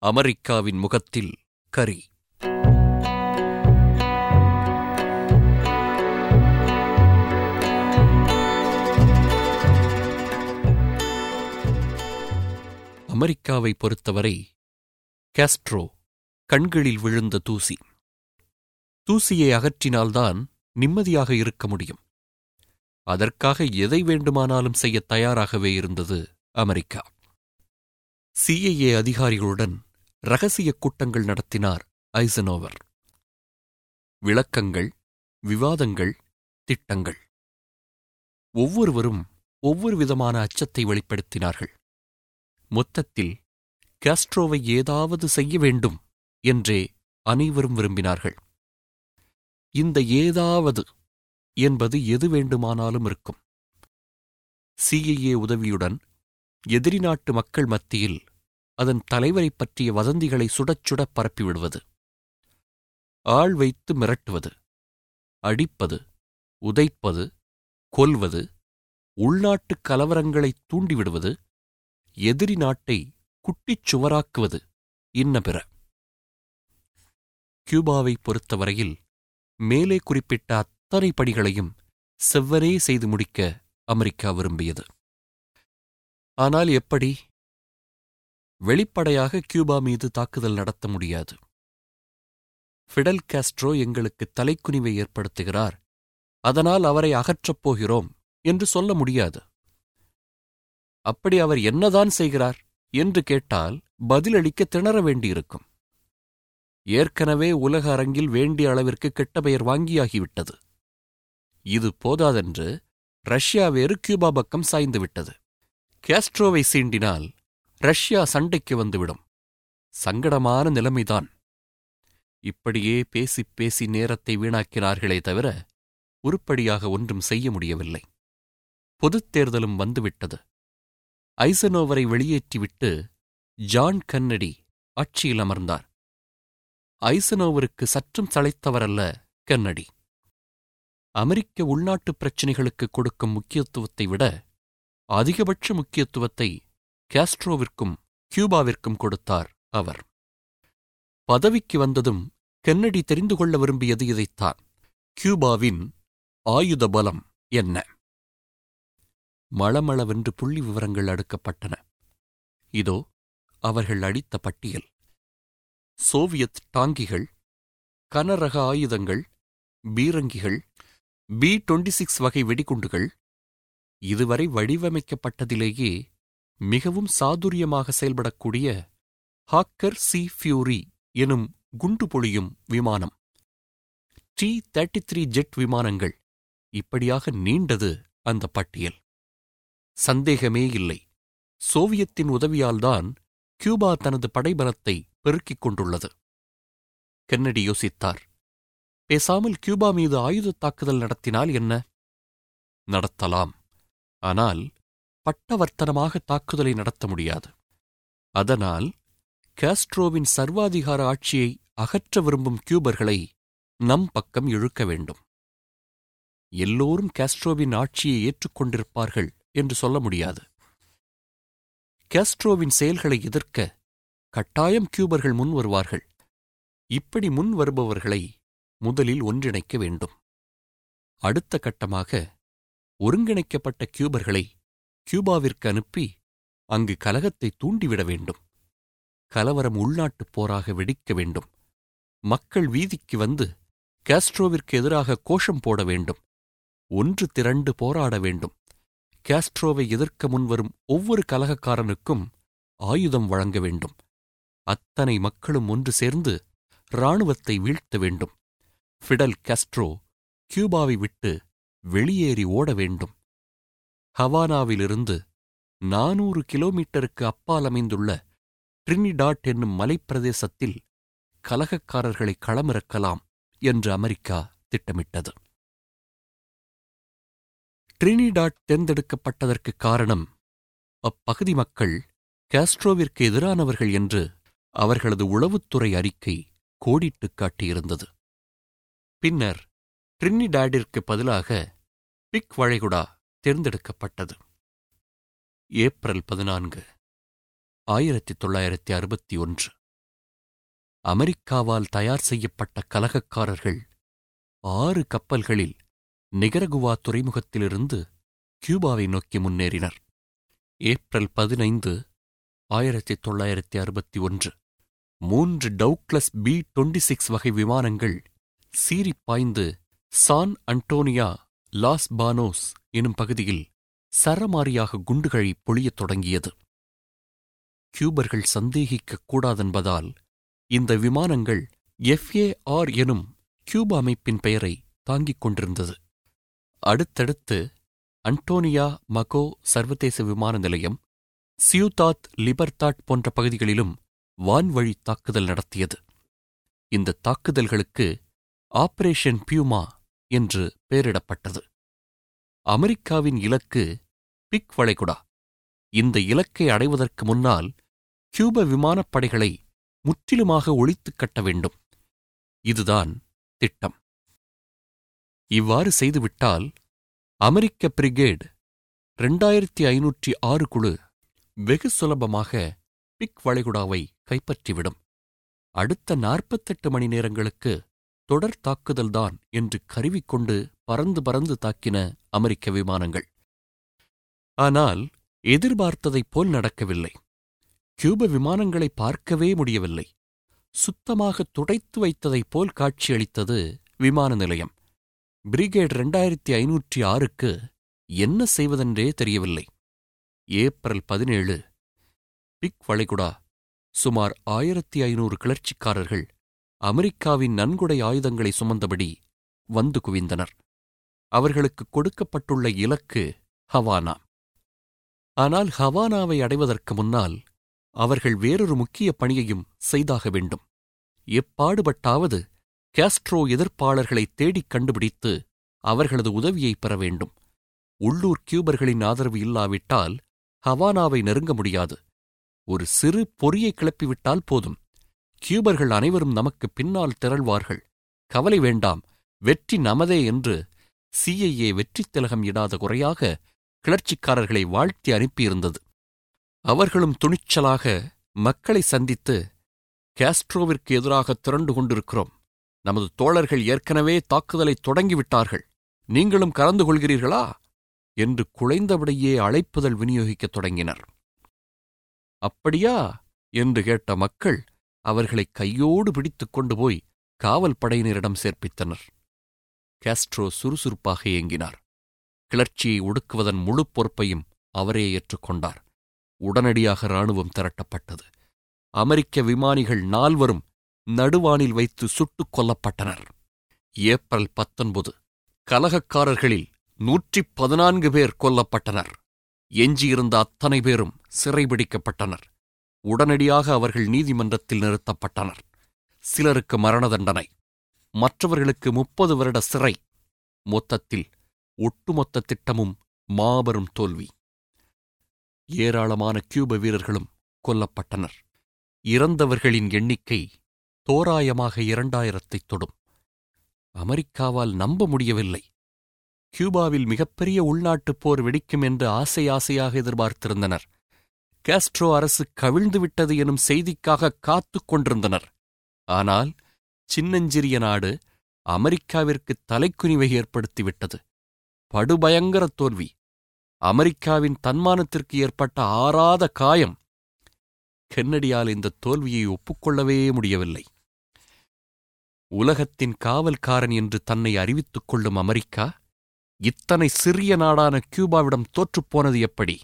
அமெரிக்காவின் முகத்தில் கரி அமெரிக்காவை பொறுத்தவரை காஸ்ட்ரோ கண்களில் விழுந்த தூசி தூசியை அகற்றினால்தான் நிம்மதியாக இருக்க முடியும் அதற்காக எதை வேண்டுமானாலும் செய்ய தயாராகவே இருந்தது அமெரிக்கா சிஐஏ அதிகாரிகளுடன் ரகசிய கூட்டங்கள் நடத்தினார் ஐசனோவர் விளக்கங்கள் விவாதங்கள் திட்டங்கள் ஒவ்வொருவரும் ஒவ்வொரு விதமான அச்சத்தை வெளிப்படுத்தினார்கள் மொத்தத்தில் காஸ்ட்ரோவை ஏதாவது செய்ய வேண்டும் என்றே அனைவரும் விரும்பினார்கள் இந்த ஏதாவது என்பது எது வேண்டுமானாலும் இருக்கும் சிஐஏ உதவியுடன் எதிரி நாட்டு மக்கள் மத்தியில் அதன் தலைவரைப் பற்றிய வதந்திகளை சுடச் சுடப் பரப்பிவிடுவது ஆள் வைத்து மிரட்டுவது அடிப்பது உதைப்பது கொல்வது உள்நாட்டுக் கலவரங்களைத் தூண்டிவிடுவது எதிரி நாட்டை குட்டிச் சுவராக்குவது இன்ன பிற கியூபாவைப் பொறுத்தவரையில் மேலே குறிப்பிட்ட அத்தனை படிகளையும் செவ்வரே செய்து முடிக்க அமெரிக்கா விரும்பியது ஆனால் எப்படி வெளிப்படையாக கியூபா மீது தாக்குதல் நடத்த முடியாது ஃபிடல் காஸ்ட்ரோ எங்களுக்கு தலைக்குனிவை ஏற்படுத்துகிறார் அதனால் அவரை அகற்றப் போகிறோம் என்று சொல்ல முடியாது அப்படி அவர் என்னதான் செய்கிறார் என்று கேட்டால் பதிலளிக்க திணற வேண்டியிருக்கும் ஏற்கனவே உலக அரங்கில் வேண்டிய அளவிற்கு கெட்ட பெயர் வாங்கியாகிவிட்டது இது போதாதென்று ரஷ்யா வேறு கியூபா பக்கம் சாய்ந்துவிட்டது கேஸ்ட்ரோவை சீண்டினால் ரஷ்யா சண்டைக்கு வந்துவிடும் சங்கடமான நிலைமைதான் இப்படியே பேசிப் பேசி நேரத்தை வீணாக்கினார்களே தவிர உருப்படியாக ஒன்றும் செய்ய முடியவில்லை பொதுத் தேர்தலும் வந்துவிட்டது ஐசனோவரை வெளியேற்றிவிட்டு ஜான் கன்னடி ஆட்சியில் அமர்ந்தார் ஐசனோவருக்கு சற்றும் சளைத்தவரல்ல கன்னடி அமெரிக்க உள்நாட்டுப் பிரச்சினைகளுக்கு கொடுக்கும் முக்கியத்துவத்தை விட அதிகபட்ச முக்கியத்துவத்தை காஸ்ட்ரோவிற்கும் கியூபாவிற்கும் கொடுத்தார் அவர் பதவிக்கு வந்ததும் கென்னடி தெரிந்து கொள்ள விரும்பியது இதைத்தான் கியூபாவின் ஆயுத பலம் என்ன மளமளவென்று புள்ளி விவரங்கள் அடுக்கப்பட்டன இதோ அவர்கள் அடித்த பட்டியல் சோவியத் டாங்கிகள் கனரக ஆயுதங்கள் பீரங்கிகள் பி டுவெண்டி சிக்ஸ் வகை வெடிகுண்டுகள் இதுவரை வடிவமைக்கப்பட்டதிலேயே மிகவும் சாதுரியமாக செயல்படக்கூடிய ஹாக்கர் சி ஃபியூரி எனும் குண்டு பொழியும் விமானம் டி தேர்ட்டி த்ரீ ஜெட் விமானங்கள் இப்படியாக நீண்டது அந்த பட்டியல் சந்தேகமே இல்லை சோவியத்தின் உதவியால்தான் கியூபா தனது படைபலத்தை பெருக்கிக் கொண்டுள்ளது கென்னடி யோசித்தார் பேசாமல் கியூபா மீது ஆயுதத் தாக்குதல் நடத்தினால் என்ன நடத்தலாம் ஆனால் பட்டவர்த்தனமாக தாக்குதலை நடத்த முடியாது அதனால் காஸ்ட்ரோவின் சர்வாதிகார ஆட்சியை அகற்ற விரும்பும் கியூபர்களை நம் பக்கம் இழுக்க வேண்டும் எல்லோரும் காஸ்ட்ரோவின் ஆட்சியை ஏற்றுக்கொண்டிருப்பார்கள் என்று சொல்ல முடியாது காஸ்ட்ரோவின் செயல்களை எதிர்க்க கட்டாயம் கியூபர்கள் முன் வருவார்கள் இப்படி முன் வருபவர்களை முதலில் ஒன்றிணைக்க வேண்டும் அடுத்த கட்டமாக ஒருங்கிணைக்கப்பட்ட கியூபர்களை கியூபாவிற்கு அனுப்பி அங்கு கலகத்தை தூண்டிவிட வேண்டும் கலவரம் உள்நாட்டுப் போராக வெடிக்க வேண்டும் மக்கள் வீதிக்கு வந்து காஸ்ட்ரோவிற்கு எதிராக கோஷம் போட வேண்டும் ஒன்று திரண்டு போராட வேண்டும் காஸ்ட்ரோவை எதிர்க்க முன்வரும் ஒவ்வொரு கலகக்காரனுக்கும் ஆயுதம் வழங்க வேண்டும் அத்தனை மக்களும் ஒன்று சேர்ந்து இராணுவத்தை வீழ்த்த வேண்டும் ஃபிடல் காஸ்ட்ரோ கியூபாவை விட்டு வெளியேறி ஓட வேண்டும் ஹவானாவிலிருந்து நானூறு கிலோமீட்டருக்கு அப்பால் அமைந்துள்ள ட்ரினிடாட் என்னும் மலைப்பிரதேசத்தில் கலகக்காரர்களை களமிறக்கலாம் என்று அமெரிக்கா திட்டமிட்டது ட்ரினிடாட் தேர்ந்தெடுக்கப்பட்டதற்குக் காரணம் அப்பகுதி மக்கள் காஸ்ட்ரோவிற்கு எதிரானவர்கள் என்று அவர்களது உளவுத்துறை அறிக்கை கோடிட்டுக் காட்டியிருந்தது பின்னர் ட்ரினிடாடிற்கு பதிலாக பிக் வளைகுடா தேர்ந்தெடுக்கப்பட்டது ஏப்ரல் பதினான்கு ஆயிரத்தி தொள்ளாயிரத்தி அறுபத்தி ஒன்று அமெரிக்காவால் தயார் செய்யப்பட்ட கலகக்காரர்கள் ஆறு கப்பல்களில் நிகரகுவா துறைமுகத்திலிருந்து கியூபாவை நோக்கி முன்னேறினர் ஏப்ரல் பதினைந்து ஆயிரத்தி தொள்ளாயிரத்தி அறுபத்தி ஒன்று மூன்று டவுக்லஸ் பி டுவெண்டி சிக்ஸ் வகை விமானங்கள் சீறிப் பாய்ந்து சான் அன்டோனியா லாஸ் பானோஸ் எனும் பகுதியில் சரமாரியாக குண்டுகளை பொழியத் தொடங்கியது கியூபர்கள் சந்தேகிக்கக் கூடாதென்பதால் இந்த விமானங்கள் எஃப்ஏஆர் எனும் கியூபா அமைப்பின் பெயரை தாங்கிக் கொண்டிருந்தது அடுத்தடுத்து அன்டோனியா மகோ சர்வதேச விமான நிலையம் சியூதாத் லிபர்தாட் போன்ற பகுதிகளிலும் வான்வழி தாக்குதல் நடத்தியது இந்த தாக்குதல்களுக்கு ஆபரேஷன் பியூமா என்று பெயரிடப்பட்டது அமெரிக்காவின் இலக்கு பிக் வளைகுடா இந்த இலக்கை அடைவதற்கு முன்னால் கியூப விமானப்படைகளை முற்றிலுமாக ஒழித்துக் கட்ட வேண்டும் இதுதான் திட்டம் இவ்வாறு செய்துவிட்டால் அமெரிக்க பிரிகேட் ரெண்டாயிரத்தி ஐநூற்றி ஆறு குழு வெகு சுலபமாக பிக் வளைகுடாவை கைப்பற்றிவிடும் அடுத்த நாற்பத்தெட்டு மணி நேரங்களுக்கு தொடர் தாக்குதல்தான் என்று கருவிக்கொண்டு பறந்து பறந்து தாக்கின அமெரிக்க விமானங்கள் ஆனால் எதிர்பார்த்ததைப் போல் நடக்கவில்லை கியூப விமானங்களை பார்க்கவே முடியவில்லை சுத்தமாக துடைத்து வைத்ததைப் போல் காட்சியளித்தது விமான நிலையம் பிரிகேட் ரெண்டாயிரத்தி ஐநூற்றி ஆறுக்கு என்ன செய்வதென்றே தெரியவில்லை ஏப்ரல் பதினேழு பிக் வளைகுடா சுமார் ஆயிரத்தி ஐநூறு கிளர்ச்சிக்காரர்கள் அமெரிக்காவின் நன்கொடை ஆயுதங்களை சுமந்தபடி வந்து குவிந்தனர் அவர்களுக்கு கொடுக்கப்பட்டுள்ள இலக்கு ஹவானா ஆனால் ஹவானாவை அடைவதற்கு முன்னால் அவர்கள் வேறொரு முக்கிய பணியையும் செய்தாக வேண்டும் எப்பாடுபட்டாவது கேஸ்ட்ரோ எதிர்ப்பாளர்களை தேடிக் கண்டுபிடித்து அவர்களது உதவியை பெற வேண்டும் உள்ளூர் கியூபர்களின் ஆதரவு இல்லாவிட்டால் ஹவானாவை நெருங்க முடியாது ஒரு சிறு பொறியை கிளப்பிவிட்டால் போதும் கியூபர்கள் அனைவரும் நமக்கு பின்னால் திரள்வார்கள் கவலை வேண்டாம் வெற்றி நமதே என்று சிஐஏ வெற்றித் திலகம் இடாத குறையாக கிளர்ச்சிக்காரர்களை வாழ்த்தி அனுப்பியிருந்தது அவர்களும் துணிச்சலாக மக்களை சந்தித்து கேஸ்ட்ரோவிற்கு எதிராக திரண்டு கொண்டிருக்கிறோம் நமது தோழர்கள் ஏற்கனவே தாக்குதலை தொடங்கிவிட்டார்கள் நீங்களும் கலந்து கொள்கிறீர்களா என்று குழைந்தபடியே அழைப்புதல் விநியோகிக்கத் தொடங்கினர் அப்படியா என்று கேட்ட மக்கள் அவர்களை கையோடு பிடித்துக் கொண்டு போய் காவல் படையினரிடம் சேர்ப்பித்தனர் காஸ்ட்ரோ சுறுசுறுப்பாக இயங்கினார் கிளர்ச்சியை ஒடுக்குவதன் முழு பொறுப்பையும் அவரே ஏற்றுக்கொண்டார் உடனடியாக இராணுவம் திரட்டப்பட்டது அமெரிக்க விமானிகள் நால்வரும் நடுவானில் வைத்து சுட்டுக் கொல்லப்பட்டனர் ஏப்ரல் பத்தொன்பது கலகக்காரர்களில் நூற்றிப் பதினான்கு பேர் கொல்லப்பட்டனர் எஞ்சியிருந்த அத்தனை பேரும் சிறைபிடிக்கப்பட்டனர் உடனடியாக அவர்கள் நீதிமன்றத்தில் நிறுத்தப்பட்டனர் சிலருக்கு மரண தண்டனை மற்றவர்களுக்கு முப்பது வருட சிறை மொத்தத்தில் ஒட்டுமொத்த திட்டமும் மாபெரும் தோல்வி ஏராளமான கியூப வீரர்களும் கொல்லப்பட்டனர் இறந்தவர்களின் எண்ணிக்கை தோராயமாக இரண்டாயிரத்தைத் தொடும் அமெரிக்காவால் நம்ப முடியவில்லை கியூபாவில் மிகப்பெரிய உள்நாட்டுப் போர் வெடிக்கும் என்று ஆசை ஆசையாக எதிர்பார்த்திருந்தனர் காஸ்ட்ரோ அரசு கவிழ்ந்துவிட்டது எனும் செய்திக்காக காத்துக் கொண்டிருந்தனர் ஆனால் சின்னஞ்சிறிய நாடு அமெரிக்காவிற்கு தலைக்குனிவை ஏற்படுத்திவிட்டது படுபயங்கர தோல்வி அமெரிக்காவின் தன்மானத்திற்கு ஏற்பட்ட ஆறாத காயம் கென்னடியால் இந்த தோல்வியை ஒப்புக்கொள்ளவே முடியவில்லை உலகத்தின் காவல்காரன் என்று தன்னை அறிவித்துக் கொள்ளும் அமெரிக்கா இத்தனை சிறிய நாடான கியூபாவிடம் தோற்றுப்போனது எப்படி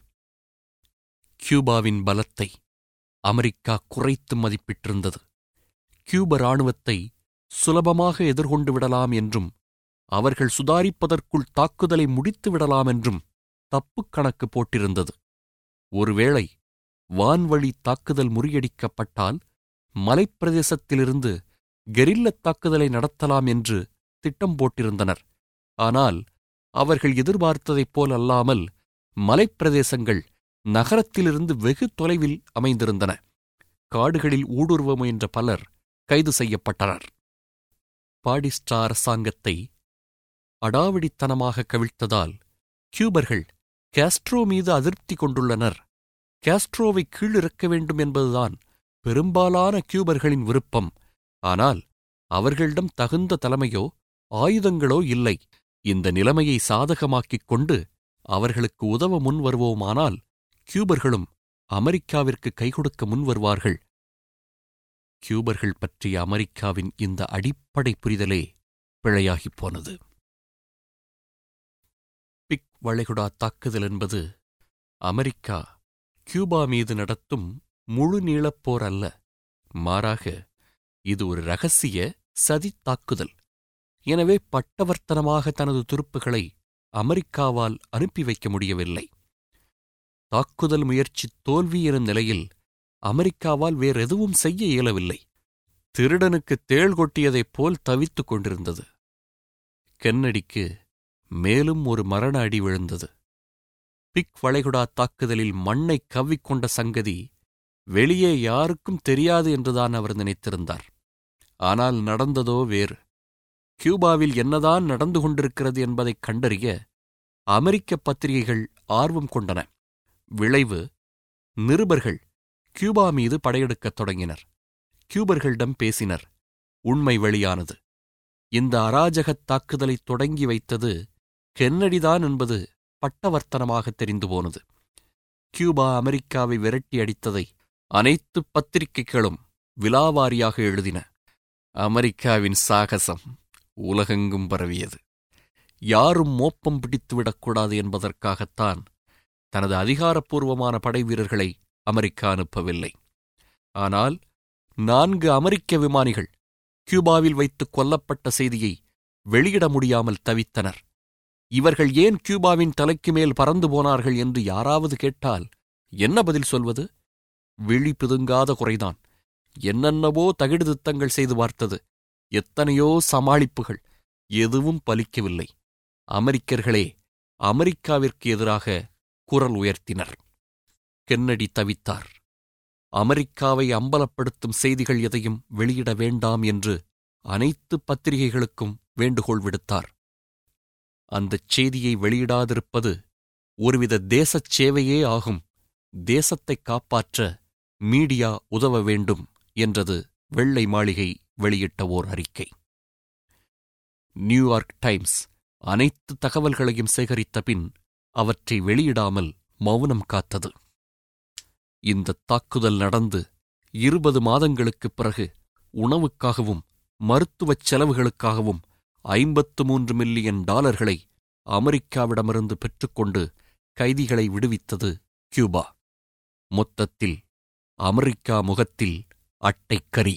கியூபாவின் பலத்தை அமெரிக்கா குறைத்து மதிப்பிட்டிருந்தது கியூப இராணுவத்தை சுலபமாக எதிர்கொண்டு விடலாம் என்றும் அவர்கள் சுதாரிப்பதற்குள் தாக்குதலை முடித்து விடலாம் என்றும் தப்புக் கணக்கு போட்டிருந்தது ஒருவேளை வான்வழி தாக்குதல் முறியடிக்கப்பட்டால் மலைப்பிரதேசத்திலிருந்து கெரில்லத் தாக்குதலை நடத்தலாம் என்று திட்டம் போட்டிருந்தனர் ஆனால் அவர்கள் எதிர்பார்த்ததைப் போல் அல்லாமல் மலைப்பிரதேசங்கள் நகரத்திலிருந்து வெகு தொலைவில் அமைந்திருந்தன காடுகளில் ஊடுருவ முயன்ற பலர் கைது செய்யப்பட்டனர் பாடிஸ்டா அரசாங்கத்தை அடாவடித்தனமாக கவிழ்த்ததால் கியூபர்கள் காஸ்ட்ரோ மீது அதிருப்தி கொண்டுள்ளனர் காஸ்ட்ரோவை கீழிறக்க வேண்டும் என்பதுதான் பெரும்பாலான கியூபர்களின் விருப்பம் ஆனால் அவர்களிடம் தகுந்த தலைமையோ ஆயுதங்களோ இல்லை இந்த நிலைமையை சாதகமாக்கிக் கொண்டு அவர்களுக்கு உதவ முன்வருவோமானால் கியூபர்களும் அமெரிக்காவிற்கு கை கொடுக்க முன்வருவார்கள் கியூபர்கள் பற்றிய அமெரிக்காவின் இந்த அடிப்படை புரிதலே பிழையாகிப் போனது பிக் வளைகுடா தாக்குதல் என்பது அமெரிக்கா கியூபா மீது நடத்தும் முழு நீளப் போர் அல்ல மாறாக இது ஒரு ரகசிய சதி தாக்குதல் எனவே பட்டவர்த்தனமாக தனது துருப்புகளை அமெரிக்காவால் அனுப்பி வைக்க முடியவில்லை தாக்குதல் முயற்சி தோல்வி எனும் நிலையில் அமெரிக்காவால் வேறெதுவும் செய்ய இயலவில்லை திருடனுக்கு தேள் கொட்டியதைப் போல் தவித்துக் கொண்டிருந்தது கென்னடிக்கு மேலும் ஒரு மரண அடி விழுந்தது பிக் வளைகுடா தாக்குதலில் மண்ணை கவ்விக்கொண்ட சங்கதி வெளியே யாருக்கும் தெரியாது என்றுதான் அவர் நினைத்திருந்தார் ஆனால் நடந்ததோ வேறு கியூபாவில் என்னதான் நடந்து கொண்டிருக்கிறது என்பதைக் கண்டறிய அமெரிக்க பத்திரிகைகள் ஆர்வம் கொண்டன விளைவு நிருபர்கள் கியூபா மீது படையெடுக்கத் தொடங்கினர் கியூபர்களிடம் பேசினர் உண்மை வெளியானது இந்த அராஜகத் தாக்குதலை தொடங்கி வைத்தது கென்னடிதான் என்பது பட்டவர்த்தனமாக தெரிந்து போனது கியூபா அமெரிக்காவை விரட்டி அடித்ததை அனைத்து பத்திரிகைகளும் விலாவாரியாக எழுதின அமெரிக்காவின் சாகசம் உலகெங்கும் பரவியது யாரும் மோப்பம் பிடித்துவிடக்கூடாது என்பதற்காகத்தான் தனது அதிகாரப்பூர்வமான படைவீரர்களை அமெரிக்கா அனுப்பவில்லை ஆனால் நான்கு அமெரிக்க விமானிகள் கியூபாவில் வைத்து கொல்லப்பட்ட செய்தியை வெளியிட முடியாமல் தவித்தனர் இவர்கள் ஏன் கியூபாவின் தலைக்கு மேல் பறந்து போனார்கள் என்று யாராவது கேட்டால் என்ன பதில் சொல்வது விழி பிதுங்காத குறைதான் என்னென்னவோ தகிடுதித்தங்கள் செய்து பார்த்தது எத்தனையோ சமாளிப்புகள் எதுவும் பலிக்கவில்லை அமெரிக்கர்களே அமெரிக்காவிற்கு எதிராக குரல் உயர்த்தினர் கென்னடி தவித்தார் அமெரிக்காவை அம்பலப்படுத்தும் செய்திகள் எதையும் வெளியிட வேண்டாம் என்று அனைத்து பத்திரிகைகளுக்கும் வேண்டுகோள் விடுத்தார் அந்தச் செய்தியை வெளியிடாதிருப்பது ஒருவித தேசச் சேவையே ஆகும் தேசத்தைக் காப்பாற்ற மீடியா உதவ வேண்டும் என்றது வெள்ளை மாளிகை வெளியிட்ட ஓர் அறிக்கை நியூயார்க் டைம்ஸ் அனைத்து தகவல்களையும் சேகரித்த பின் அவற்றை வெளியிடாமல் மௌனம் காத்தது இந்த தாக்குதல் நடந்து இருபது மாதங்களுக்குப் பிறகு உணவுக்காகவும் மருத்துவச் செலவுகளுக்காகவும் ஐம்பத்து மூன்று மில்லியன் டாலர்களை அமெரிக்காவிடமிருந்து பெற்றுக்கொண்டு கைதிகளை விடுவித்தது கியூபா மொத்தத்தில் அமெரிக்கா முகத்தில் அட்டைக்கரி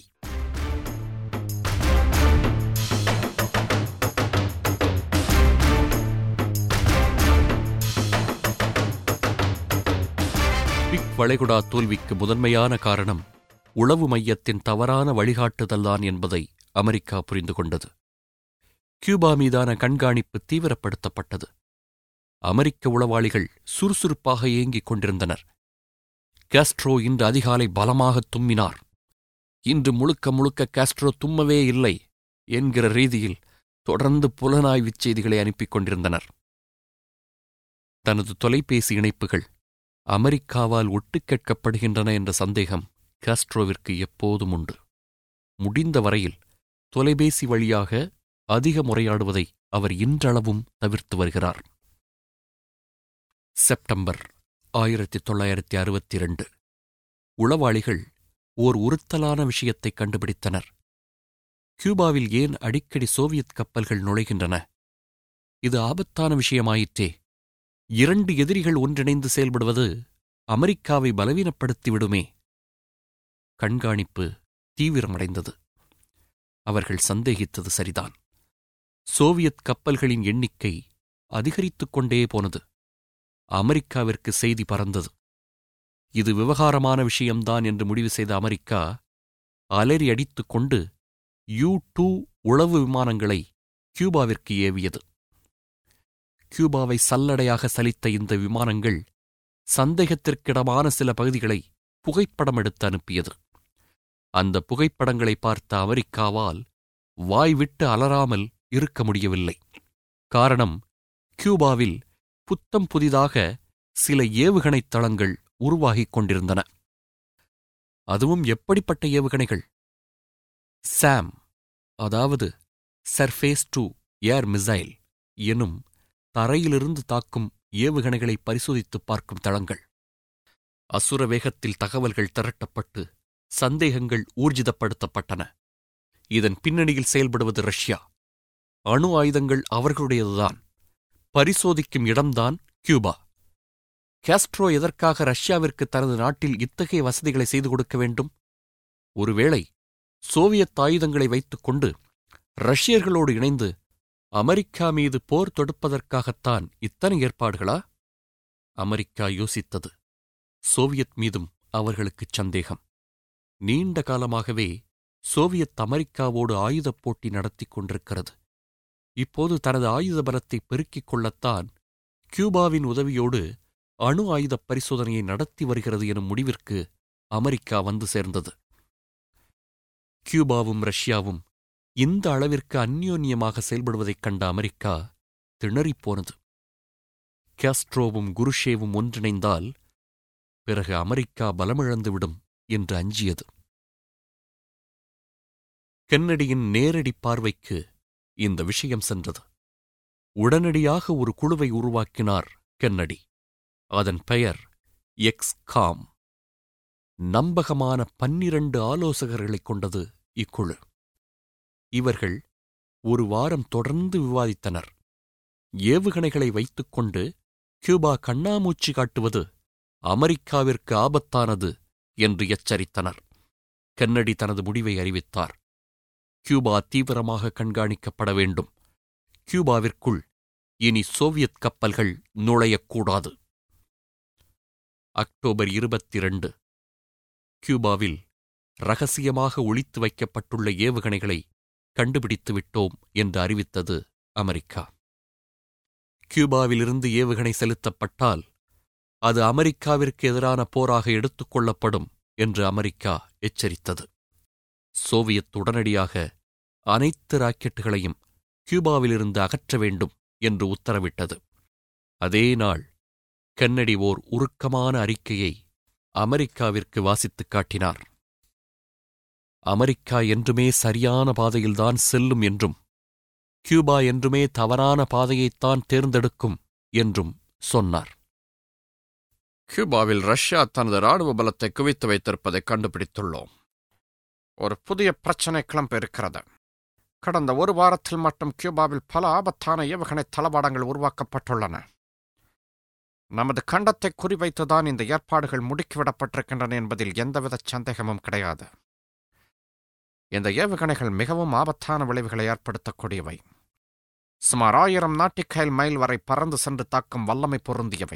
பிக் வளைகுடா தோல்விக்கு முதன்மையான காரணம் உளவு மையத்தின் தவறான வழிகாட்டுதல்தான் என்பதை அமெரிக்கா புரிந்து கொண்டது கியூபா மீதான கண்காணிப்பு தீவிரப்படுத்தப்பட்டது அமெரிக்க உளவாளிகள் சுறுசுறுப்பாக இயங்கிக் கொண்டிருந்தனர் காஸ்ட்ரோ இன்று அதிகாலை பலமாக தும்மினார் இன்று முழுக்க முழுக்க காஸ்ட்ரோ தும்மவே இல்லை என்கிற ரீதியில் தொடர்ந்து புலனாய்வுச் செய்திகளை அனுப்பிக் கொண்டிருந்தனர் தனது தொலைபேசி இணைப்புகள் அமெரிக்காவால் ஒட்டுக் கேட்கப்படுகின்றன என்ற சந்தேகம் காஸ்ட்ரோவிற்கு எப்போதும் உண்டு முடிந்த வரையில் தொலைபேசி வழியாக அதிக முறையாடுவதை அவர் இன்றளவும் தவிர்த்து வருகிறார் செப்டம்பர் ஆயிரத்தி தொள்ளாயிரத்தி அறுபத்தி இரண்டு உளவாளிகள் ஓர் உறுத்தலான விஷயத்தைக் கண்டுபிடித்தனர் கியூபாவில் ஏன் அடிக்கடி சோவியத் கப்பல்கள் நுழைகின்றன இது ஆபத்தான விஷயமாயிற்றே இரண்டு எதிரிகள் ஒன்றிணைந்து செயல்படுவது அமெரிக்காவை பலவீனப்படுத்திவிடுமே கண்காணிப்பு தீவிரமடைந்தது அவர்கள் சந்தேகித்தது சரிதான் சோவியத் கப்பல்களின் எண்ணிக்கை அதிகரித்துக் கொண்டே போனது அமெரிக்காவிற்கு செய்தி பறந்தது இது விவகாரமான விஷயம்தான் என்று முடிவு செய்த அமெரிக்கா அலறி அடித்துக் கொண்டு யூ டூ உளவு விமானங்களை கியூபாவிற்கு ஏவியது கியூபாவை சல்லடையாக சலித்த இந்த விமானங்கள் சந்தேகத்திற்கிடமான சில பகுதிகளை புகைப்படம் எடுத்து அனுப்பியது அந்த புகைப்படங்களை பார்த்த அமெரிக்காவால் வாய்விட்டு அலறாமல் இருக்க முடியவில்லை காரணம் கியூபாவில் புத்தம் புதிதாக சில ஏவுகணைத் தளங்கள் உருவாகிக் கொண்டிருந்தன அதுவும் எப்படிப்பட்ட ஏவுகணைகள் சாம் அதாவது சர்ஃபேஸ் டு ஏர் மிசைல் எனும் தரையிலிருந்து தாக்கும் ஏவுகணைகளை பரிசோதித்துப் பார்க்கும் தளங்கள் அசுர வேகத்தில் தகவல்கள் திரட்டப்பட்டு சந்தேகங்கள் ஊர்ஜிதப்படுத்தப்பட்டன இதன் பின்னணியில் செயல்படுவது ரஷ்யா அணு ஆயுதங்கள் அவர்களுடையதுதான் பரிசோதிக்கும் இடம்தான் கியூபா காஸ்ட்ரோ எதற்காக ரஷ்யாவிற்கு தனது நாட்டில் இத்தகைய வசதிகளை செய்து கொடுக்க வேண்டும் ஒருவேளை சோவியத் ஆயுதங்களை வைத்துக் கொண்டு ரஷ்யர்களோடு இணைந்து அமெரிக்கா மீது போர் தொடுப்பதற்காகத்தான் இத்தனை ஏற்பாடுகளா அமெரிக்கா யோசித்தது சோவியத் மீதும் அவர்களுக்குச் சந்தேகம் நீண்ட காலமாகவே சோவியத் அமெரிக்காவோடு ஆயுதப் போட்டி நடத்திக் கொண்டிருக்கிறது இப்போது தனது ஆயுத பலத்தை பெருக்கிக் கொள்ளத்தான் கியூபாவின் உதவியோடு அணு ஆயுதப் பரிசோதனையை நடத்தி வருகிறது எனும் முடிவிற்கு அமெரிக்கா வந்து சேர்ந்தது கியூபாவும் ரஷ்யாவும் இந்த அளவிற்கு அந்யோன்யமாக செயல்படுவதைக் கண்ட அமெரிக்கா திணறிப்போனது காஸ்ட்ரோவும் குருஷேவும் ஒன்றிணைந்தால் பிறகு அமெரிக்கா பலமிழந்துவிடும் என்று அஞ்சியது கென்னடியின் நேரடி பார்வைக்கு இந்த விஷயம் சென்றது உடனடியாக ஒரு குழுவை உருவாக்கினார் கென்னடி அதன் பெயர் எக்ஸ் காம் நம்பகமான பன்னிரண்டு ஆலோசகர்களைக் கொண்டது இக்குழு இவர்கள் ஒரு வாரம் தொடர்ந்து விவாதித்தனர் ஏவுகணைகளை வைத்துக்கொண்டு கியூபா கண்ணாமூச்சி காட்டுவது அமெரிக்காவிற்கு ஆபத்தானது என்று எச்சரித்தனர் கென்னடி தனது முடிவை அறிவித்தார் கியூபா தீவிரமாக கண்காணிக்கப்பட வேண்டும் கியூபாவிற்குள் இனி சோவியத் கப்பல்கள் நுழையக்கூடாது அக்டோபர் இருபத்தி இரண்டு கியூபாவில் ரகசியமாக ஒளித்து வைக்கப்பட்டுள்ள ஏவுகணைகளை கண்டுபிடித்து விட்டோம் என்று அறிவித்தது அமெரிக்கா கியூபாவிலிருந்து ஏவுகணை செலுத்தப்பட்டால் அது அமெரிக்காவிற்கு எதிரான போராக எடுத்துக் கொள்ளப்படும் என்று அமெரிக்கா எச்சரித்தது சோவியத் உடனடியாக அனைத்து ராக்கெட்டுகளையும் கியூபாவிலிருந்து அகற்ற வேண்டும் என்று உத்தரவிட்டது அதே நாள் கென்னடி ஓர் உருக்கமான அறிக்கையை அமெரிக்காவிற்கு வாசித்துக் காட்டினார் அமெரிக்கா என்றுமே சரியான பாதையில்தான் செல்லும் என்றும் கியூபா என்றுமே தவறான பாதையைத்தான் தேர்ந்தெடுக்கும் என்றும் சொன்னார் கியூபாவில் ரஷ்யா தனது ராணுவ பலத்தை குவித்து வைத்திருப்பதை கண்டுபிடித்துள்ளோம் ஒரு புதிய பிரச்சனை கிளம்ப இருக்கிறது கடந்த ஒரு வாரத்தில் மட்டும் கியூபாவில் பல ஆபத்தான ஏவுகணை தளவாடங்கள் உருவாக்கப்பட்டுள்ளன நமது கண்டத்தை குறிவைத்துதான் இந்த ஏற்பாடுகள் முடுக்கிவிடப்பட்டிருக்கின்றன என்பதில் எந்தவித சந்தேகமும் கிடையாது இந்த ஏவுகணைகள் மிகவும் ஆபத்தான விளைவுகளை ஏற்படுத்தக்கூடியவை சுமார் ஆயிரம் நாட்டிக்கைல் மைல் வரை பறந்து சென்று தாக்கும் வல்லமை பொருந்தியவை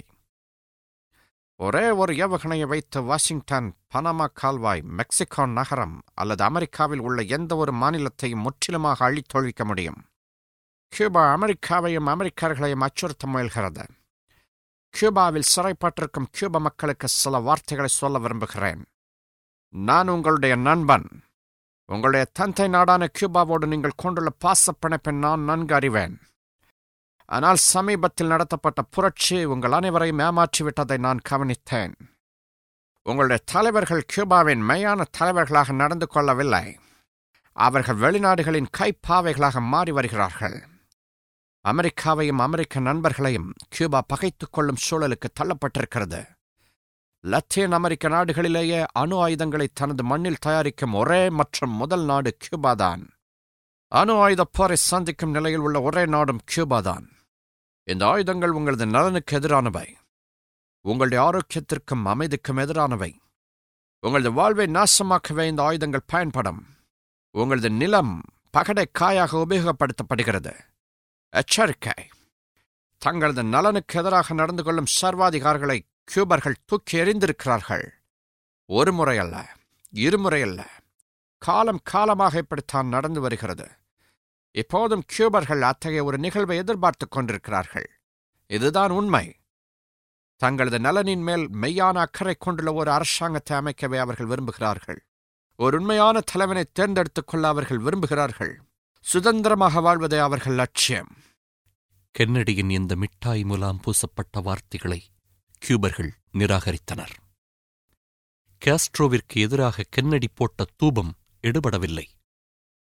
ஒரே ஒரு ஏவுகணையை வைத்து வாஷிங்டன் பனாமா கால்வாய் மெக்சிகோ நகரம் அல்லது அமெரிக்காவில் உள்ள எந்த ஒரு மாநிலத்தையும் முற்றிலுமாக அழித்தொழிக்க முடியும் கியூபா அமெரிக்காவையும் அமெரிக்கர்களையும் அச்சுறுத்த முயல்கிறது கியூபாவில் சிறைப்பட்டிருக்கும் கியூபா மக்களுக்கு சில வார்த்தைகளை சொல்ல விரும்புகிறேன் நான் உங்களுடைய நண்பன் உங்களுடைய தந்தை நாடான கியூபாவோடு நீங்கள் கொண்டுள்ள பாசப் பிணைப்பை நான் நன்கு அறிவேன் ஆனால் சமீபத்தில் நடத்தப்பட்ட புரட்சி உங்கள் அனைவரையும் ஏமாற்றிவிட்டதை நான் கவனித்தேன் உங்களுடைய தலைவர்கள் கியூபாவின் மெய்யான தலைவர்களாக நடந்து கொள்ளவில்லை அவர்கள் வெளிநாடுகளின் கைப்பாவைகளாக மாறி வருகிறார்கள் அமெரிக்காவையும் அமெரிக்க நண்பர்களையும் கியூபா பகைத்துக் கொள்ளும் சூழலுக்கு தள்ளப்பட்டிருக்கிறது லத்தீன் அமெரிக்க நாடுகளிலேயே அணு ஆயுதங்களை தனது மண்ணில் தயாரிக்கும் ஒரே மற்றும் முதல் நாடு கியூபாதான் அணு ஆயுதப் போரை சந்திக்கும் நிலையில் உள்ள ஒரே நாடும் கியூபாதான் இந்த ஆயுதங்கள் உங்களது நலனுக்கு எதிரானவை உங்களுடைய ஆரோக்கியத்திற்கும் அமைதிக்கும் எதிரானவை உங்களது வாழ்வை நாசமாக்கவே இந்த ஆயுதங்கள் பயன்படும் உங்களது நிலம் பகடை காயாக உபயோகப்படுத்தப்படுகிறது எச்சரிக்கை தங்களது நலனுக்கு எதிராக நடந்து கொள்ளும் சர்வாதிகாரிகளை கியூபர்கள் தூக்கி எறிந்திருக்கிறார்கள் ஒரு முறை அல்ல இருமுறை அல்ல காலம் காலமாக இப்படித்தான் நடந்து வருகிறது இப்போதும் கியூபர்கள் அத்தகைய ஒரு நிகழ்வை எதிர்பார்த்துக் கொண்டிருக்கிறார்கள் இதுதான் உண்மை தங்களது நலனின் மேல் மெய்யான அக்கறை கொண்டுள்ள ஒரு அரசாங்கத்தை அமைக்கவே அவர்கள் விரும்புகிறார்கள் ஒரு உண்மையான தலைவனை தேர்ந்தெடுத்துக் கொள்ள அவர்கள் விரும்புகிறார்கள் சுதந்திரமாக வாழ்வதே அவர்கள் லட்சியம் கென்னடியின் இந்த மிட்டாய் முலாம் பூசப்பட்ட வார்த்தைகளை கியூபர்கள் நிராகரித்தனர் காஸ்ட்ரோவிற்கு எதிராக கென்னடி போட்ட தூபம் எடுபடவில்லை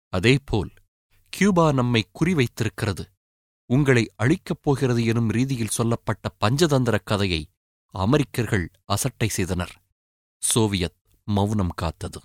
அதேபோல் கியூபா நம்மை குறிவைத்திருக்கிறது உங்களை அழிக்கப் போகிறது எனும் ரீதியில் சொல்லப்பட்ட பஞ்சதந்திர கதையை அமெரிக்கர்கள் அசட்டை செய்தனர் சோவியத் மௌனம் காத்தது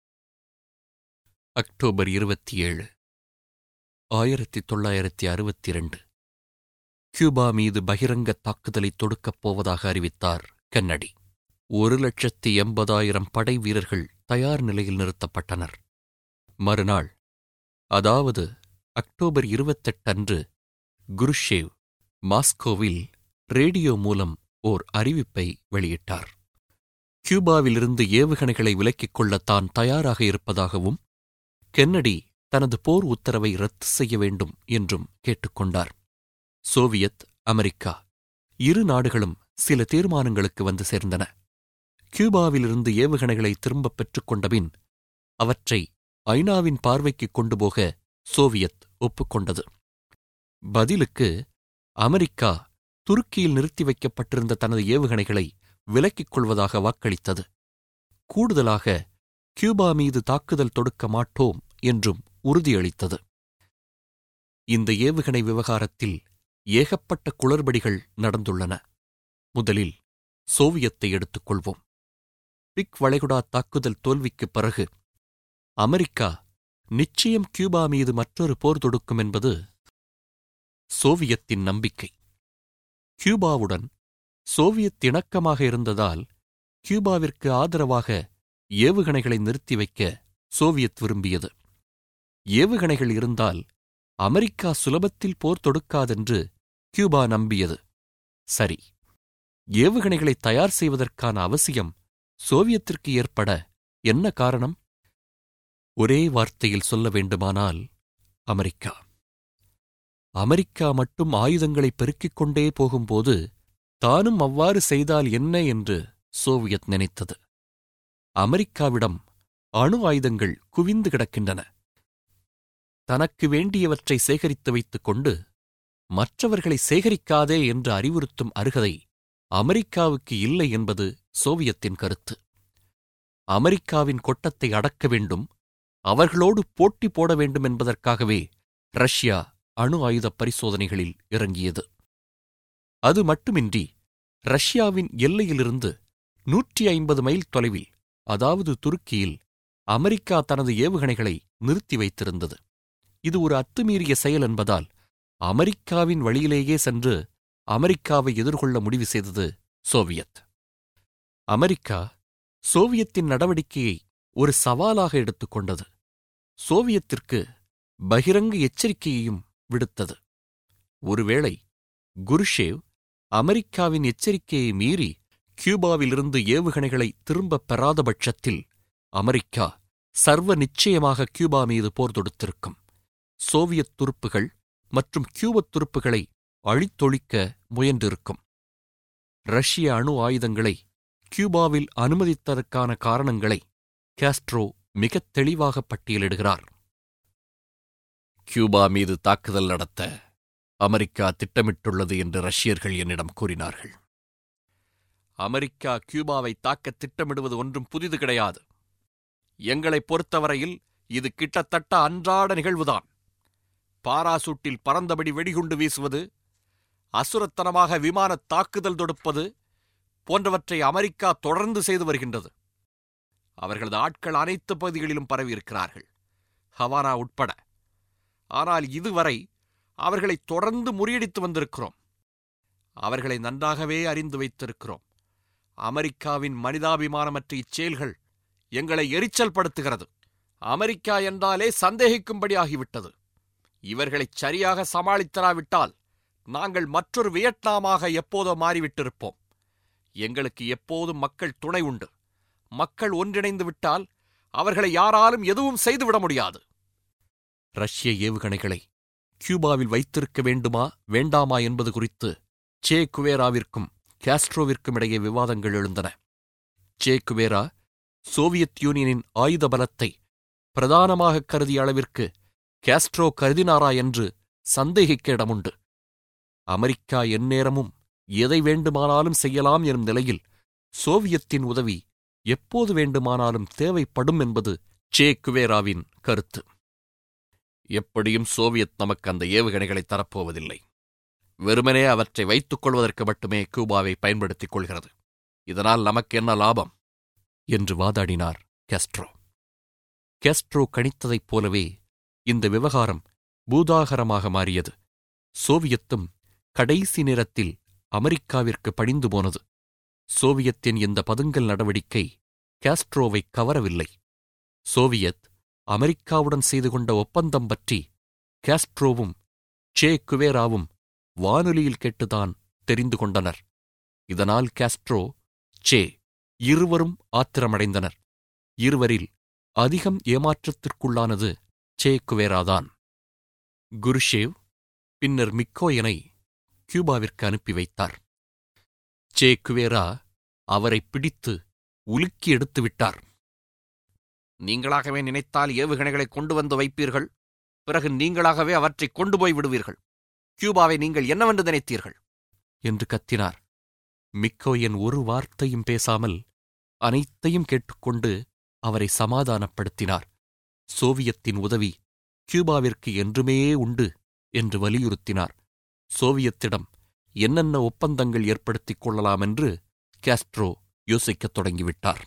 அக்டோபர் இருபத்தி ஏழு ஆயிரத்தி தொள்ளாயிரத்தி அறுபத்தி இரண்டு கியூபா மீது பகிரங்க தாக்குதலை தொடுக்கப் போவதாக அறிவித்தார் கென்னடி ஒரு லட்சத்தி எண்பதாயிரம் படை வீரர்கள் தயார் நிலையில் நிறுத்தப்பட்டனர் மறுநாள் அதாவது அக்டோபர் இருபத்தெட்டு அன்று குருஷேவ் மாஸ்கோவில் ரேடியோ மூலம் ஓர் அறிவிப்பை வெளியிட்டார் கியூபாவிலிருந்து ஏவுகணைகளை விலக்கிக் கொள்ள தான் தயாராக இருப்பதாகவும் கென்னடி தனது போர் உத்தரவை ரத்து செய்ய வேண்டும் என்றும் கேட்டுக்கொண்டார் சோவியத் அமெரிக்கா இரு நாடுகளும் சில தீர்மானங்களுக்கு வந்து சேர்ந்தன கியூபாவிலிருந்து ஏவுகணைகளை திரும்பப் பெற்றுக் கொண்டபின் அவற்றை ஐநாவின் பார்வைக்கு கொண்டு போக சோவியத் ஒப்புக்கொண்டது பதிலுக்கு அமெரிக்கா துருக்கியில் நிறுத்தி வைக்கப்பட்டிருந்த தனது ஏவுகணைகளை விலக்கிக் கொள்வதாக வாக்களித்தது கூடுதலாக கியூபா மீது தாக்குதல் தொடுக்க மாட்டோம் என்றும் உறுதியளித்தது இந்த ஏவுகணை விவகாரத்தில் ஏகப்பட்ட குளறுபடிகள் நடந்துள்ளன முதலில் சோவியத்தை எடுத்துக்கொள்வோம் பிக் வளைகுடா தாக்குதல் தோல்விக்குப் பிறகு அமெரிக்கா நிச்சயம் கியூபா மீது மற்றொரு போர் தொடுக்கும் என்பது சோவியத்தின் நம்பிக்கை கியூபாவுடன் சோவியத் இணக்கமாக இருந்ததால் கியூபாவிற்கு ஆதரவாக ஏவுகணைகளை நிறுத்தி வைக்க சோவியத் விரும்பியது ஏவுகணைகள் இருந்தால் அமெரிக்கா சுலபத்தில் போர் தொடுக்காதென்று கியூபா நம்பியது சரி ஏவுகணைகளை தயார் செய்வதற்கான அவசியம் சோவியத்திற்கு ஏற்பட என்ன காரணம் ஒரே வார்த்தையில் சொல்ல வேண்டுமானால் அமெரிக்கா அமெரிக்கா மட்டும் ஆயுதங்களை பெருக்கிக் கொண்டே போகும்போது தானும் அவ்வாறு செய்தால் என்ன என்று சோவியத் நினைத்தது அமெரிக்காவிடம் அணு ஆயுதங்கள் குவிந்து கிடக்கின்றன தனக்கு வேண்டியவற்றை சேகரித்து வைத்துக் கொண்டு மற்றவர்களை சேகரிக்காதே என்று அறிவுறுத்தும் அருகதை அமெரிக்காவுக்கு இல்லை என்பது சோவியத்தின் கருத்து அமெரிக்காவின் கொட்டத்தை அடக்க வேண்டும் அவர்களோடு போட்டி போட வேண்டும் என்பதற்காகவே ரஷ்யா அணு ஆயுத பரிசோதனைகளில் இறங்கியது அது மட்டுமின்றி ரஷ்யாவின் எல்லையிலிருந்து நூற்றி ஐம்பது மைல் தொலைவில் அதாவது துருக்கியில் அமெரிக்கா தனது ஏவுகணைகளை நிறுத்தி வைத்திருந்தது இது ஒரு அத்துமீறிய செயல் என்பதால் அமெரிக்காவின் வழியிலேயே சென்று அமெரிக்காவை எதிர்கொள்ள முடிவு செய்தது சோவியத் அமெரிக்கா சோவியத்தின் நடவடிக்கையை ஒரு சவாலாக எடுத்துக்கொண்டது சோவியத்திற்கு பகிரங்க எச்சரிக்கையையும் விடுத்தது ஒருவேளை குருஷேவ் அமெரிக்காவின் எச்சரிக்கையை மீறி கியூபாவிலிருந்து ஏவுகணைகளை திரும்பப் பெறாத பட்சத்தில் அமெரிக்கா சர்வ நிச்சயமாக கியூபா மீது போர் தொடுத்திருக்கும் சோவியத் துருப்புகள் மற்றும் கியூபத் துருப்புகளை அழித்தொழிக்க முயன்றிருக்கும் ரஷ்ய அணு ஆயுதங்களை கியூபாவில் அனுமதித்ததற்கான காரணங்களை காஸ்ட்ரோ மிகத் தெளிவாக பட்டியலிடுகிறார் கியூபா மீது தாக்குதல் நடத்த அமெரிக்கா திட்டமிட்டுள்ளது என்று ரஷ்யர்கள் என்னிடம் கூறினார்கள் அமெரிக்கா கியூபாவை தாக்க திட்டமிடுவது ஒன்றும் புதிது கிடையாது எங்களைப் பொறுத்தவரையில் இது கிட்டத்தட்ட அன்றாட நிகழ்வுதான் பாராசூட்டில் பறந்தபடி வெடிகுண்டு வீசுவது அசுரத்தனமாக விமான தாக்குதல் தொடுப்பது போன்றவற்றை அமெரிக்கா தொடர்ந்து செய்து வருகின்றது அவர்களது ஆட்கள் அனைத்து பகுதிகளிலும் பரவியிருக்கிறார்கள் ஹவானா உட்பட ஆனால் இதுவரை அவர்களை தொடர்ந்து முறியடித்து வந்திருக்கிறோம் அவர்களை நன்றாகவே அறிந்து வைத்திருக்கிறோம் அமெரிக்காவின் மனிதாபிமானமற்ற இச்செயல்கள் எங்களை எரிச்சல் படுத்துகிறது அமெரிக்கா என்றாலே சந்தேகிக்கும்படி ஆகிவிட்டது இவர்களைச் சரியாக சமாளித்தராவிட்டால் நாங்கள் மற்றொரு வியட்நாமாக எப்போதோ மாறிவிட்டிருப்போம் எங்களுக்கு எப்போதும் மக்கள் துணை உண்டு மக்கள் ஒன்றிணைந்து விட்டால் அவர்களை யாராலும் எதுவும் செய்துவிட முடியாது ரஷ்ய ஏவுகணைகளை கியூபாவில் வைத்திருக்க வேண்டுமா வேண்டாமா என்பது குறித்து சே குவேராவிற்கும் காஸ்ட்ரோவிற்கும் இடையே விவாதங்கள் எழுந்தன சே குவேரா சோவியத் யூனியனின் ஆயுத பலத்தை பிரதானமாக கருதிய அளவிற்கு காஸ்ட்ரோ கருதினாரா என்று சந்தேகிக்க இடமுண்டு அமெரிக்கா எந்நேரமும் எதை வேண்டுமானாலும் செய்யலாம் எனும் நிலையில் சோவியத்தின் உதவி எப்போது வேண்டுமானாலும் தேவைப்படும் என்பது சே குவேராவின் கருத்து எப்படியும் சோவியத் நமக்கு அந்த ஏவுகணைகளை தரப்போவதில்லை வெறுமனே அவற்றை வைத்துக் கொள்வதற்கு மட்டுமே கியூபாவை பயன்படுத்திக் கொள்கிறது இதனால் நமக்கு என்ன லாபம் என்று வாதாடினார் கெஸ்ட்ரோ கெஸ்ட்ரோ கணித்ததைப் போலவே இந்த விவகாரம் பூதாகரமாக மாறியது சோவியத்தும் கடைசி நேரத்தில் அமெரிக்காவிற்கு பணிந்து போனது சோவியத்தின் இந்த பதுங்கல் நடவடிக்கை காஸ்ட்ரோவை கவரவில்லை சோவியத் அமெரிக்காவுடன் செய்து கொண்ட ஒப்பந்தம் பற்றி காஸ்ட்ரோவும் சே குவேராவும் வானொலியில் கேட்டுதான் தெரிந்து கொண்டனர் இதனால் காஸ்ட்ரோ சே இருவரும் ஆத்திரமடைந்தனர் இருவரில் அதிகம் ஏமாற்றத்திற்குள்ளானது சே குவேராதான் குருஷேவ் பின்னர் மிக்கோயனை கியூபாவிற்கு அனுப்பி வைத்தார் சே குவேரா அவரை பிடித்து உலுக்கி எடுத்து விட்டார் நீங்களாகவே நினைத்தால் ஏவுகணைகளை கொண்டு வந்து வைப்பீர்கள் பிறகு நீங்களாகவே அவற்றை கொண்டு போய் விடுவீர்கள் கியூபாவை நீங்கள் என்னவென்று நினைத்தீர்கள் என்று கத்தினார் மிக்கோயன் ஒரு வார்த்தையும் பேசாமல் அனைத்தையும் கேட்டுக்கொண்டு அவரை சமாதானப்படுத்தினார் சோவியத்தின் உதவி கியூபாவிற்கு என்றுமே உண்டு என்று வலியுறுத்தினார் சோவியத்திடம் என்னென்ன ஒப்பந்தங்கள் ஏற்படுத்திக் கொள்ளலாம் என்று காஸ்ட்ரோ யோசிக்கத் தொடங்கிவிட்டார்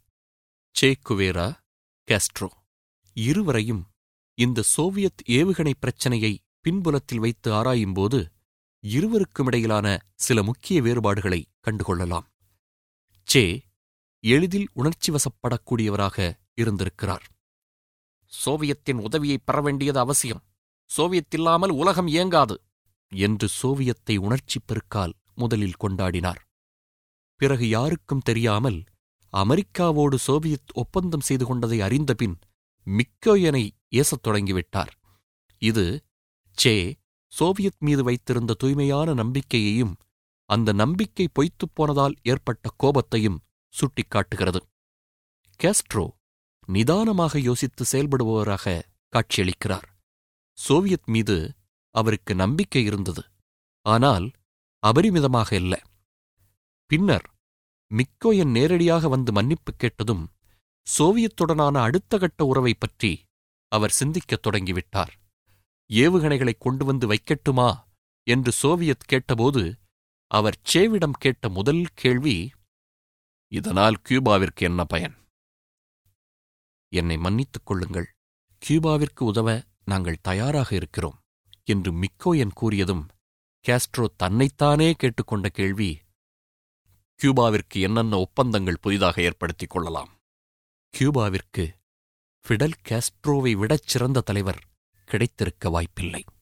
சே குவேரா காஸ்ட்ரோ இருவரையும் இந்த சோவியத் ஏவுகணை பிரச்சனையை பின்புலத்தில் வைத்து ஆராயும்போது இருவருக்குமிடையிலான சில முக்கிய வேறுபாடுகளை கண்டுகொள்ளலாம் சே எளிதில் உணர்ச்சிவசப்படக்கூடியவராக இருந்திருக்கிறார் சோவியத்தின் உதவியை பெற வேண்டியது அவசியம் சோவியத் இல்லாமல் உலகம் இயங்காது என்று சோவியத்தை உணர்ச்சிப் பெருக்கால் முதலில் கொண்டாடினார் பிறகு யாருக்கும் தெரியாமல் அமெரிக்காவோடு சோவியத் ஒப்பந்தம் செய்து கொண்டதை அறிந்தபின் மிக்கோயனை ஏசத் தொடங்கிவிட்டார் இது சே சோவியத் மீது வைத்திருந்த தூய்மையான நம்பிக்கையையும் அந்த நம்பிக்கை பொய்த்துப் போனதால் ஏற்பட்ட கோபத்தையும் சுட்டிக்காட்டுகிறது கேஸ்ட்ரோ நிதானமாக யோசித்து செயல்படுபவராக காட்சியளிக்கிறார் சோவியத் மீது அவருக்கு நம்பிக்கை இருந்தது ஆனால் அபரிமிதமாக இல்ல பின்னர் மிக்கோயன் நேரடியாக வந்து மன்னிப்பு கேட்டதும் சோவியத்துடனான அடுத்த கட்ட உறவைப் பற்றி அவர் சிந்திக்கத் தொடங்கிவிட்டார் ஏவுகணைகளை கொண்டு வந்து வைக்கட்டுமா என்று சோவியத் கேட்டபோது அவர் சேவிடம் கேட்ட முதல் கேள்வி இதனால் கியூபாவிற்கு என்ன பயன் என்னை மன்னித்துக் கொள்ளுங்கள் கியூபாவிற்கு உதவ நாங்கள் தயாராக இருக்கிறோம் என்று மிக்கோயன் கூறியதும் காஸ்ட்ரோ தன்னைத்தானே கேட்டுக்கொண்ட கேள்வி கியூபாவிற்கு என்னென்ன ஒப்பந்தங்கள் புதிதாக ஏற்படுத்திக் கொள்ளலாம் கியூபாவிற்கு ஃபிடல் காஸ்ட்ரோவை விடச் சிறந்த தலைவர் கிடைத்திருக்க வாய்ப்பில்லை